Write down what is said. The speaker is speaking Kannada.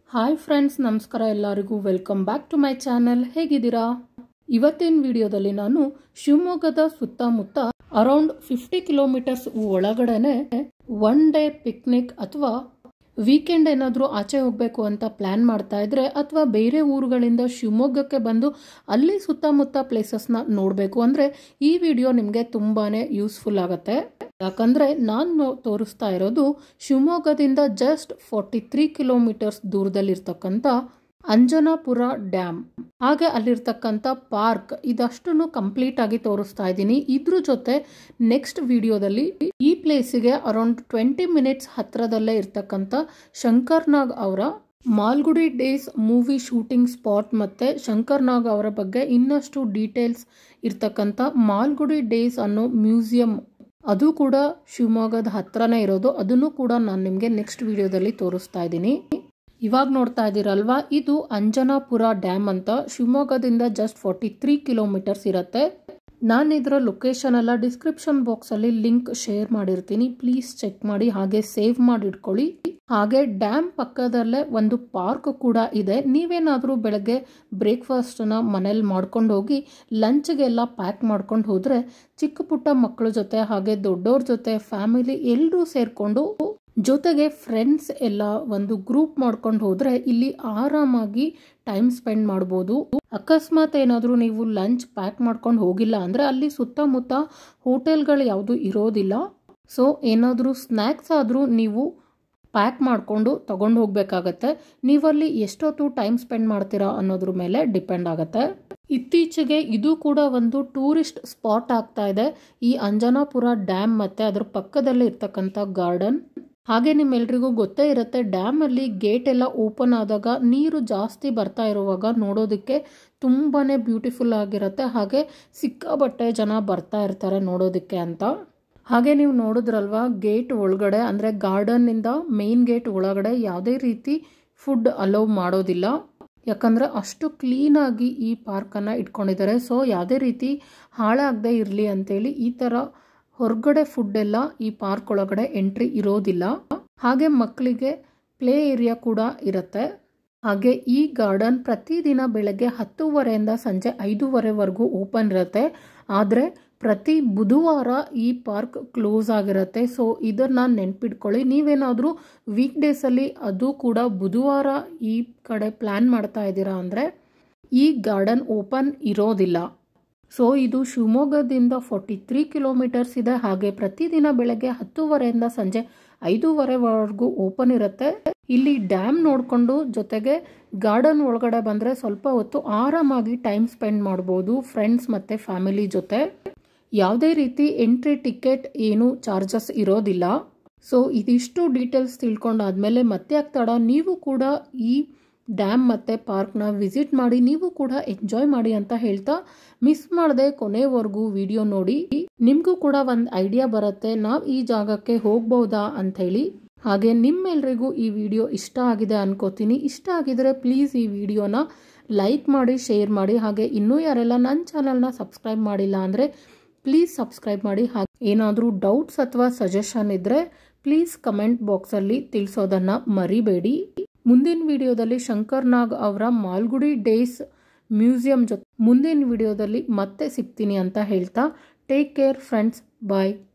ಹಾಯ್ ಫ್ರೆಂಡ್ಸ್ ನಮಸ್ಕಾರ ಎಲ್ಲರಿಗೂ welcome back to my channel ಹೇಗಿದ್ದೀರಾ ಇವತ್ತಿನ ವಿಡಿಯೋದಲ್ಲಿ ನಾನು ಶಿವಮೊಗ್ಗದ ಸುತ್ತಮುತ್ತ ಅರೌಂಡ್ ಫಿಫ್ಟಿ ಕಿಲೋಮೀಟರ್ಸ್ ಒಳಗಡೆನೆ ಒನ್ ಡೇ ಪಿಕ್ನಿಕ್ ಅಥವಾ ವೀಕೆಂಡ್ ಏನಾದರೂ ಆಚೆ ಹೋಗಬೇಕು ಅಂತ ಪ್ಲ್ಯಾನ್ ಮಾಡ್ತಾ ಇದ್ರೆ ಅಥವಾ ಬೇರೆ ಊರುಗಳಿಂದ ಶಿವಮೊಗ್ಗಕ್ಕೆ ಬಂದು ಅಲ್ಲಿ ಸುತ್ತಮುತ್ತ ಪ್ಲೇಸಸ್ನ ನೋಡಬೇಕು ಅಂದರೆ ಈ ವಿಡಿಯೋ ನಿಮಗೆ ತುಂಬಾ ಯೂಸ್ಫುಲ್ ಆಗುತ್ತೆ ಯಾಕಂದರೆ ನಾನು ತೋರಿಸ್ತಾ ಇರೋದು ಶಿವಮೊಗ್ಗದಿಂದ ಜಸ್ಟ್ ಫಾರ್ಟಿ ತ್ರೀ ಕಿಲೋಮೀಟರ್ಸ್ ದೂರದಲ್ಲಿರ್ತಕ್ಕಂಥ ಅಂಜನಾಪುರ ಡ್ಯಾಮ್ ಹಾಗೆ ಅಲ್ಲಿರ್ತಕ್ಕಂಥ ಪಾರ್ಕ್ ಇದಷ್ಟನ್ನು ಕಂಪ್ಲೀಟ್ ಆಗಿ ತೋರಿಸ್ತಾ ಇದ್ದೀನಿ ಇದ್ರ ಜೊತೆ ನೆಕ್ಸ್ಟ್ ವಿಡಿಯೋದಲ್ಲಿ ಈ ಪ್ಲೇಸಿಗೆ ಅರೌಂಡ್ ಟ್ವೆಂಟಿ ಮಿನಿಟ್ಸ್ ಹತ್ರದಲ್ಲೇ ಇರ್ತಕ್ಕಂಥ ಶಂಕರ್ನಾಗ್ ಅವರ Malgudi days movie shooting spot ಮತ್ತೆ ಶಂಕರ್ನಾಗ್ ಅವರ ಬಗ್ಗೆ ಇನ್ನಷ್ಟು ಡೀಟೇಲ್ಸ್ ಇರ್ತಕ್ಕಂಥ ಮಾಲ್ಗುಡಿ ಡೇಸ್ ಅನ್ನೋ ಮ್ಯೂಸಿಯಂ ಅದು ಕೂಡ ಶಿವಮೊಗ್ಗದ ಹತ್ರನೇ ಇರೋದು ಅದನ್ನು ಕೂಡ ನಾನು ನಿಮಗೆ ನೆಕ್ಸ್ಟ್ ವಿಡಿಯೋದಲ್ಲಿ ತೋರಿಸ್ತಾ ಇದ್ದೀನಿ ಇವಾಗ ನೋಡ್ತಾ ಇದ್ದೀರಲ್ವಾ ಇದು ಅಂಜನಾಪುರ ಡ್ಯಾಮ್ ಅಂತ ಶಿವಮೊಗ್ಗದಿಂದ ಜಸ್ಟ್ ಫಾರ್ಟಿ ತ್ರೀ ಕಿಲೋಮೀಟರ್ಸ್ ಇರುತ್ತೆ ನಾನು ಇದರ ಲೊಕೇಶನ್ ಎಲ್ಲ ಡಿಸ್ಕ್ರಿಪ್ಷನ್ ಬಾಕ್ಸಲ್ಲಿ ಲಿಂಕ್ ಶೇರ್ ಮಾಡಿರ್ತೀನಿ ಪ್ಲೀಸ್ ಚೆಕ್ ಮಾಡಿ ಹಾಗೆ ಸೇವ್ ಮಾಡಿ ಇಟ್ಕೊಳ್ಳಿ ಹಾಗೆ ಡ್ಯಾಮ್ ಪಕ್ಕದಲ್ಲೇ ಒಂದು ಪಾರ್ಕ್ ಕೂಡ ಇದೆ ನೀವೇನಾದರೂ ಬೆಳಗ್ಗೆ ಬ್ರೇಕ್ಫಾಸ್ಟನ್ನ ಮನೇಲಿ ಮಾಡ್ಕೊಂಡು ಹೋಗಿ ಲಂಚ್ಗೆಲ್ಲ ಪ್ಯಾಕ್ ಮಾಡ್ಕೊಂಡು ಹೋದರೆ ಚಿಕ್ಕ ಪುಟ್ಟ ಮಕ್ಕಳ ಜೊತೆ ಹಾಗೆ ದೊಡ್ಡವ್ರ ಜೊತೆ ಫ್ಯಾಮಿಲಿ ಎಲ್ಲರೂ ಸೇರಿಕೊಂಡು ಜೊತೆಗೆ ಫ್ರೆಂಡ್ಸ್ ಎಲ್ಲ ಒಂದು ಗ್ರೂಪ್ ಮಾಡ್ಕೊಂಡು ಹೋದ್ರೆ ಇಲ್ಲಿ ಆರಾಮಾಗಿ ಟೈಮ್ ಸ್ಪೆಂಡ್ ಮಾಡ್ಬೋದು ಅಕಸ್ಮಾತ್ ಏನಾದರೂ ನೀವು ಲಂಚ್ ಪ್ಯಾಕ್ ಮಾಡ್ಕೊಂಡು ಹೋಗಿಲ್ಲ ಅಂದರೆ ಅಲ್ಲಿ ಸುತ್ತಮುತ್ತ ಹೋಟೆಲ್ಗಳು ಯಾವುದು ಇರೋದಿಲ್ಲ ಸೊ ಏನಾದರೂ ಸ್ನ್ಯಾಕ್ಸ್ ಆದರೂ ನೀವು ಪ್ಯಾಕ್ ಮಾಡಿಕೊಂಡು ತಗೊಂಡು ಹೋಗಬೇಕಾಗತ್ತೆ ನೀವಲ್ಲಿ ಎಷ್ಟೊತ್ತು ಟೈಮ್ ಸ್ಪೆಂಡ್ ಮಾಡ್ತೀರಾ ಅನ್ನೋದ್ರ ಮೇಲೆ ಡಿಪೆಂಡ್ ಆಗುತ್ತೆ ಇತ್ತೀಚೆಗೆ ಇದು ಕೂಡ ಒಂದು ಟೂರಿಸ್ಟ್ ಸ್ಪಾಟ್ ಆಗ್ತಾ ಇದೆ ಈ ಅಂಜನಾಪುರ ಡ್ಯಾಮ್ ಮತ್ತೆ ಅದ್ರ ಪಕ್ಕದಲ್ಲಿ ಇರ್ತಕ್ಕಂಥ ಗಾರ್ಡನ್ ಹಾಗೆ ನಿಮ್ಮೆಲ್ರಿಗೂ ಗೊತ್ತೇ ಇರುತ್ತೆ ಡ್ಯಾಮಲ್ಲಿ ಗೇಟ್ ಎಲ್ಲ ಓಪನ್ ಆದಾಗ ನೀರು ಜಾಸ್ತಿ ಬರ್ತಾ ಇರುವಾಗ ನೋಡೋದಕ್ಕೆ ತುಂಬಾ ಬ್ಯೂಟಿಫುಲ್ ಆಗಿರುತ್ತೆ ಹಾಗೆ ಸಿಕ್ಕಾಬಟ್ಟೆ ಜನ ಬರ್ತಾ ಇರ್ತಾರೆ ನೋಡೋದಕ್ಕೆ ಅಂತ ಹಾಗೆ ನೀವು ನೋಡಿದ್ರಲ್ವಾ ಗೇಟ್ ಒಳಗಡೆ ಅಂದರೆ ಗಾರ್ಡನ್ನಿಂದ ಮೇನ್ ಗೇಟ್ ಒಳಗಡೆ ಯಾವುದೇ ರೀತಿ ಫುಡ್ ಅಲೌ ಮಾಡೋದಿಲ್ಲ ಯಾಕಂದರೆ ಅಷ್ಟು ಕ್ಲೀನಾಗಿ ಈ ಪಾರ್ಕನ್ನು ಇಟ್ಕೊಂಡಿದ್ದಾರೆ ಸೊ ಯಾವುದೇ ರೀತಿ ಹಾಳಾಗದೇ ಇರಲಿ ಅಂತೇಳಿ ಈ ಥರ ಹೊರಗಡೆ ಫುಡ್ ಎಲ್ಲ ಈ ಪಾರ್ಕ್ ಒಳಗಡೆ ಎಂಟ್ರಿ ಇರೋದಿಲ್ಲ ಹಾಗೆ ಮಕ್ಕಳಿಗೆ ಪ್ಲೇ ಏರಿಯಾ ಕೂಡ ಇರುತ್ತೆ ಹಾಗೆ ಈ ಗಾರ್ಡನ್ ಪ್ರತಿದಿನ ಬೆಳಗ್ಗೆ ಹತ್ತೂವರೆಯಿಂದ ಸಂಜೆ ಐದೂವರೆವರೆಗೂ ಓಪನ್ ಇರುತ್ತೆ ಆದರೆ ಪ್ರತಿ ಬುಧವಾರ ಈ ಪಾರ್ಕ್ ಕ್ಲೋಸ್ ಆಗಿರುತ್ತೆ ಸೊ ಇದನ್ನು ನೆನ್ಪಿಟ್ಕೊಳ್ಳಿ ನೀವೇನಾದರೂ ವೀಕ್ ಡೇಸಲ್ಲಿ ಅದು ಕೂಡ ಬುಧವಾರ ಈ ಕಡೆ ಪ್ಲ್ಯಾನ್ ಮಾಡ್ತಾ ಇದ್ದೀರಾ ಅಂದರೆ ಈ ಗಾರ್ಡನ್ ಓಪನ್ ಇರೋದಿಲ್ಲ ಸೊ ಇದು ಶಿವಮೊಗ್ಗದಿಂದ ಫಾರ್ಟಿ ತ್ರೀ ಕಿಲೋಮೀಟರ್ಸ್ ಇದೆ ಹಾಗೆ ಪ್ರತಿದಿನ ಬೆಳಗ್ಗೆ ಹತ್ತೂವರೆಯಿಂದ ಸಂಜೆ ಐದೂವರೆವರೆಗೂ ಓಪನ್ ಇರುತ್ತೆ ಇಲ್ಲಿ ಡ್ಯಾಮ್ ನೋಡಿಕೊಂಡು ಜೊತೆಗೆ ಗಾರ್ಡನ್ ಒಳಗಡೆ ಬಂದರೆ ಸ್ವಲ್ಪ ಹೊತ್ತು ಆರಾಮಾಗಿ ಟೈಮ್ ಸ್ಪೆಂಡ್ ಮಾಡ್ಬೋದು ಫ್ರೆಂಡ್ಸ್ ಮತ್ತು ಫ್ಯಾಮಿಲಿ ಜೊತೆ ಯಾವುದೇ ರೀತಿ ಎಂಟ್ರಿ ಟಿಕೆಟ್ ಏನು ಚಾರ್ಜಸ್ ಇರೋದಿಲ್ಲ ಸೊ ಇದಿಷ್ಟು ಡೀಟೇಲ್ಸ್ ತಿಳ್ಕೊಂಡಾದ್ಮೇಲೆ ಮತ್ತೆ ಆಗ್ತಾಡ ನೀವು ಕೂಡ ಈ ಡ್ಯಾಮ್ ಮತ್ತು ಪಾರ್ಕ್ನ ವಿಸಿಟ್ ಮಾಡಿ ನೀವು ಕೂಡ ಎಂಜಾಯ್ ಮಾಡಿ ಅಂತ ಹೇಳ್ತಾ ಮಿಸ್ ಮಾಡದೆ ಕೊನೆವರೆಗೂ ವಿಡಿಯೋ ನೋಡಿ ನಿಮಗೂ ಕೂಡ ಒಂದು ಐಡಿಯಾ ಬರುತ್ತೆ ನಾವು ಈ ಜಾಗಕ್ಕೆ ಹೋಗ್ಬೋದಾ ಅಂಥೇಳಿ ಹಾಗೆ ನಿಮ್ಮೆಲ್ರಿಗೂ ಈ ವಿಡಿಯೋ ಇಷ್ಟ ಆಗಿದೆ ಅನ್ಕೋತೀನಿ ಇಷ್ಟ ಆಗಿದ್ರೆ ಪ್ಲೀಸ್ ಈ ವಿಡಿಯೋನ ಲೈಕ್ ಮಾಡಿ ಶೇರ್ ಮಾಡಿ ಹಾಗೆ ಇನ್ನೂ ಯಾರೆಲ್ಲ ನನ್ನ ಚಾನಲ್ನ ಸಬ್ಸ್ಕ್ರೈಬ್ ಮಾಡಿಲ್ಲ ಅಂದರೆ ಪ್ಲೀಸ್ ಸಬ್ಸ್ಕ್ರೈಬ್ ಮಾಡಿ ಹಾಗೆ ಏನಾದರೂ ಡೌಟ್ಸ್ ಅಥವಾ ಸಜೆಷನ್ ಇದ್ದರೆ ಪ್ಲೀಸ್ ಕಮೆಂಟ್ ಬಾಕ್ಸಲ್ಲಿ ತಿಳಿಸೋದನ್ನು ಮರಿಬೇಡಿ ಮುಂದಿನ ವಿಡಿಯೋದಲ್ಲಿ ಶಂಕರ್ ನಾಗ್ ಅವರ ಮಾಲ್ಗುಡಿ ಡೇಸ್ ಮ್ಯೂಸಿಯಂ ಜೊತೆ ಮುಂದಿನ ವಿಡಿಯೋದಲ್ಲಿ ಮತ್ತೆ ಸಿಗ್ತೀನಿ ಅಂತ ಹೇಳ್ತಾ ಟೇಕ್ ಕೇರ್ ಫ್ರೆಂಡ್ಸ್ ಬಾಯ್